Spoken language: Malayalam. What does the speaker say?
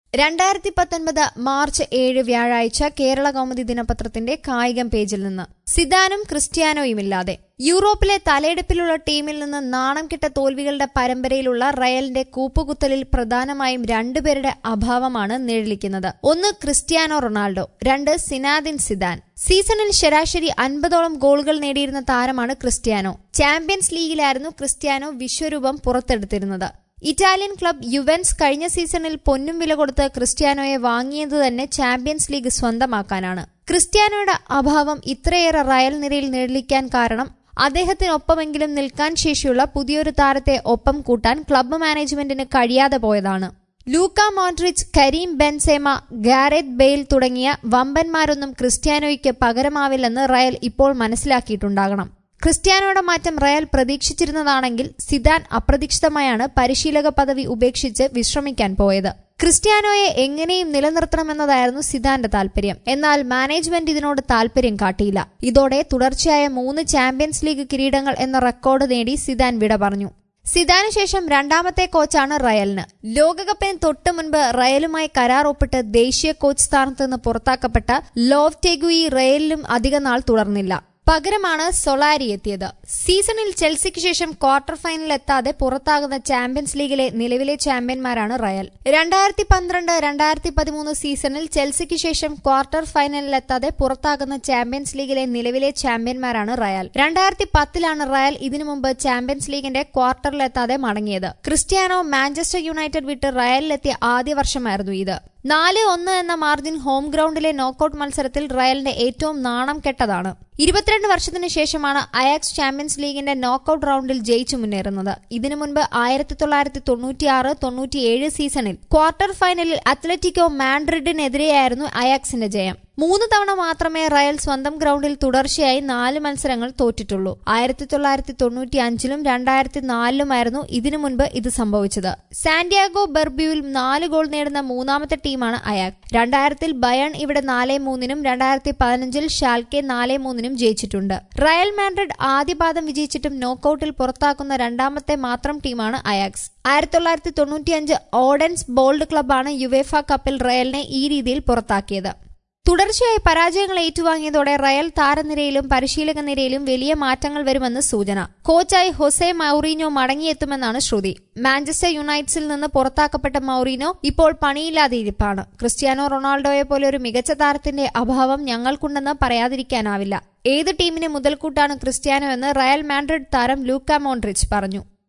രണ്ടായിരത്തി പത്തൊൻപത് മാർച്ച് ഏഴ് വ്യാഴാഴ്ച കേരള കൗമുദി ദിനപത്രത്തിന്റെ കായികം പേജിൽ നിന്ന് സിദാനും ക്രിസ്ത്യാനോയുമില്ലാതെ യൂറോപ്പിലെ തലയെടുപ്പിലുള്ള ടീമിൽ നിന്ന് നാണം കെട്ട തോൽവികളുടെ പരമ്പരയിലുള്ള റയലിന്റെ കൂപ്പുകുത്തലിൽ പ്രധാനമായും രണ്ടുപേരുടെ അഭാവമാണ് നിഴലിക്കുന്നത് ഒന്ന് ക്രിസ്ത്യാനോ റൊണാൾഡോ രണ്ട് സിനാദിൻ സിദാൻ സീസണിൽ ശരാശരി അൻപതോളം ഗോളുകൾ നേടിയിരുന്ന താരമാണ് ക്രിസ്ത്യാനോ ചാമ്പ്യൻസ് ലീഗിലായിരുന്നു ക്രിസ്ത്യാനോ വിശ്വരൂപം പുറത്തെടുത്തിരുന്നത് ഇറ്റാലിയൻ ക്ലബ് യുവൻസ് കഴിഞ്ഞ സീസണിൽ പൊന്നും വില കൊടുത്ത് ക്രിസ്ത്യാനോയെ വാങ്ങിയത് തന്നെ ചാമ്പ്യൻസ് ലീഗ് സ്വന്തമാക്കാനാണ് ക്രിസ്ത്യാനോയുടെ അഭാവം ഇത്രയേറെ റയൽ നിരയിൽ നിഴലിക്കാൻ കാരണം അദ്ദേഹത്തിനൊപ്പമെങ്കിലും നിൽക്കാൻ ശേഷിയുള്ള പുതിയൊരു താരത്തെ ഒപ്പം കൂട്ടാൻ ക്ലബ്ബ് മാനേജ്മെന്റിന് കഴിയാതെ പോയതാണ് Luka Modric Karim Benzema Gareth Bale തുടങ്ങിയ വമ്പന്മാരൊന്നും ക്രിസ്ത്യാനോയ്ക്ക് പകരമാവില്ലെന്ന് റയൽ ഇപ്പോൾ മനസ്സിലാക്കിയിട്ടുണ്ടാകണം ക്രിസ്ത്യാനോയുടെ മാറ്റം റയൽ പ്രതീക്ഷിച്ചിരുന്നതാണെങ്കിൽ സിദാൻ അപ്രതീക്ഷിതമായാണ് പരിശീലക പദവി ഉപേക്ഷിച്ച് വിശ്രമിക്കാൻ പോയത് ക്രിസ്ത്യാനോയെ എങ്ങനെയും നിലനിർത്തണമെന്നതായിരുന്നു സിദാന്റെ താൽപര്യം എന്നാൽ മാനേജ്മെന്റ് ഇതിനോട് താൽപര്യം കാട്ടിയില്ല ഇതോടെ തുടർച്ചയായ മൂന്ന് ചാമ്പ്യൻസ് ലീഗ് കിരീടങ്ങൾ എന്ന റെക്കോർഡ് നേടി സിദാൻ വിട പറഞ്ഞു സിദാന് ശേഷം രണ്ടാമത്തെ കോച്ചാണ് റയലിന് ലോകകപ്പിന് തൊട്ടു മുൻപ് റയലുമായി കരാർ ഒപ്പിട്ട് ദേശീയ കോച്ച് സ്ഥാനത്ത് നിന്ന് പുറത്താക്കപ്പെട്ട ലോവ് ടെഗുയി റയലിലും അധികനാൾ തുടർന്നില്ല പകരമാണ് സൊളാരി എത്തിയത് സീസണിൽ ചെൽസിക്ക് ശേഷം ക്വാർട്ടർ ഫൈനൽ എത്താതെ പുറത്താകുന്ന ചാമ്പ്യൻസ് ലീഗിലെ നിലവിലെ ചാമ്പ്യന്മാരാണ് റയൽ രണ്ടായിരത്തി പന്ത്രണ്ട് രണ്ടായിരത്തി പതിമൂന്ന് സീസണിൽ ചെൽസിക്ക് ശേഷം ക്വാർട്ടർ ഫൈനലിൽ എത്താതെ പുറത്താകുന്ന ചാമ്പ്യൻസ് ലീഗിലെ നിലവിലെ ചാമ്പ്യന്മാരാണ് റയൽ രണ്ടായിരത്തി പത്തിലാണ് റയൽ ഇതിനു മുമ്പ് ചാമ്പ്യൻസ് ലീഗിന്റെ ക്വാർട്ടറിലെത്താതെ മടങ്ങിയത് ക്രിസ്ത്യാനോ മാഞ്ചസ്റ്റർ യുണൈറ്റഡ് വിട്ട് റയലിലെത്തിയ ആദ്യ വർഷമായിരുന്നു ഇത് നാല് ഒന്ന് എന്ന മാർജിൻ ഹോം ഗ്രൗണ്ടിലെ നോക്കൌട്ട് മത്സരത്തിൽ റയലിന്റെ ഏറ്റവും നാണം കെട്ടതാണ് ഇരുപത്തിരണ്ട് വർഷത്തിനു ശേഷമാണ് അയാക്സ് ചാമ്പ്യൻസ് ലീഗിന്റെ നോക്കൌട്ട് റൗണ്ടിൽ ജയിച്ചു മുന്നേറുന്നത് ഇതിനു മുൻപ് ആയിരത്തി തൊള്ളായിരത്തി തൊണ്ണൂറ്റിയാറ് തൊണ്ണൂറ്റിയേഴ് സീസണിൽ ക്വാർട്ടർ ഫൈനലിൽ അത്ലറ്റിക്കോ മാൻഡ്രിഡിനെതിരെയായിരുന്നു അയാക്സിന്റെ ജയം മൂന്ന് തവണ മാത്രമേ റയൽ സ്വന്തം ഗ്രൗണ്ടിൽ തുടർച്ചയായി നാല് മത്സരങ്ങൾ തോറ്റിട്ടുള്ളൂ ആയിരത്തി തൊള്ളായിരത്തി തൊണ്ണൂറ്റി അഞ്ചിലും രണ്ടായിരത്തി നാലിലുമായിരുന്നു ഇതിനു മുൻപ് ഇത് സംഭവിച്ചത് സാന്റിയാഗോ ബെർബ്യൂവിൽ നാല് ഗോൾ നേടുന്ന മൂന്നാമത്തെ ടീമാണ് അയാക് രണ്ടായിരത്തിൽ ബയൺ ഇവിടെ നാല് മൂന്നിനും രണ്ടായിരത്തി പതിനഞ്ചിൽ ഷാൽക്കെ നാല് മൂന്നിനും ജയിച്ചിട്ടുണ്ട് റയൽ മാൻഡ്രിഡ് ആദ്യപാദം വിജയിച്ചിട്ടും നോക്കൌട്ടിൽ പുറത്താക്കുന്ന രണ്ടാമത്തെ മാത്രം ടീമാണ് അയാക്സ് ആയിരത്തി തൊള്ളായിരത്തി തൊണ്ണൂറ്റിയഞ്ച് ഓഡൻസ് ബോൾഡ് ക്ലബ്ബാണ് യുവേഫ കപ്പിൽ റയലിനെ ഈ രീതിയിൽ പുറത്താക്കിയത് തുടർച്ചയായി പരാജയങ്ങൾ ഏറ്റുവാങ്ങിയതോടെ റയൽ താരനിരയിലും പരിശീലക നിരയിലും വലിയ മാറ്റങ്ങൾ വരുമെന്ന് സൂചന കോച്ചായി ഹൊസെ മൌറീനോ മടങ്ങിയെത്തുമെന്നാണ് ശ്രുതി മാഞ്ചസ്റ്റർ യുണൈറ്റ്സിൽ നിന്ന് പുറത്താക്കപ്പെട്ട മൌറീനോ ഇപ്പോൾ പണിയില്ലാതെ ഇരിപ്പാണ് ക്രിസ്ത്യാനോ റൊണാൾഡോയെ പോലെ ഒരു മികച്ച താരത്തിന്റെ അഭാവം ഞങ്ങൾക്കുണ്ടെന്ന് പറയാതിരിക്കാനാവില്ല ഏത് ടീമിന് മുതൽക്കൂട്ടാണ് ക്രിസ്ത്യാനോ എന്ന് റയൽ മാൻഡ്രിഡ് താരം ലൂക്ക മോൺട്രിച്ച് പറഞ്ഞു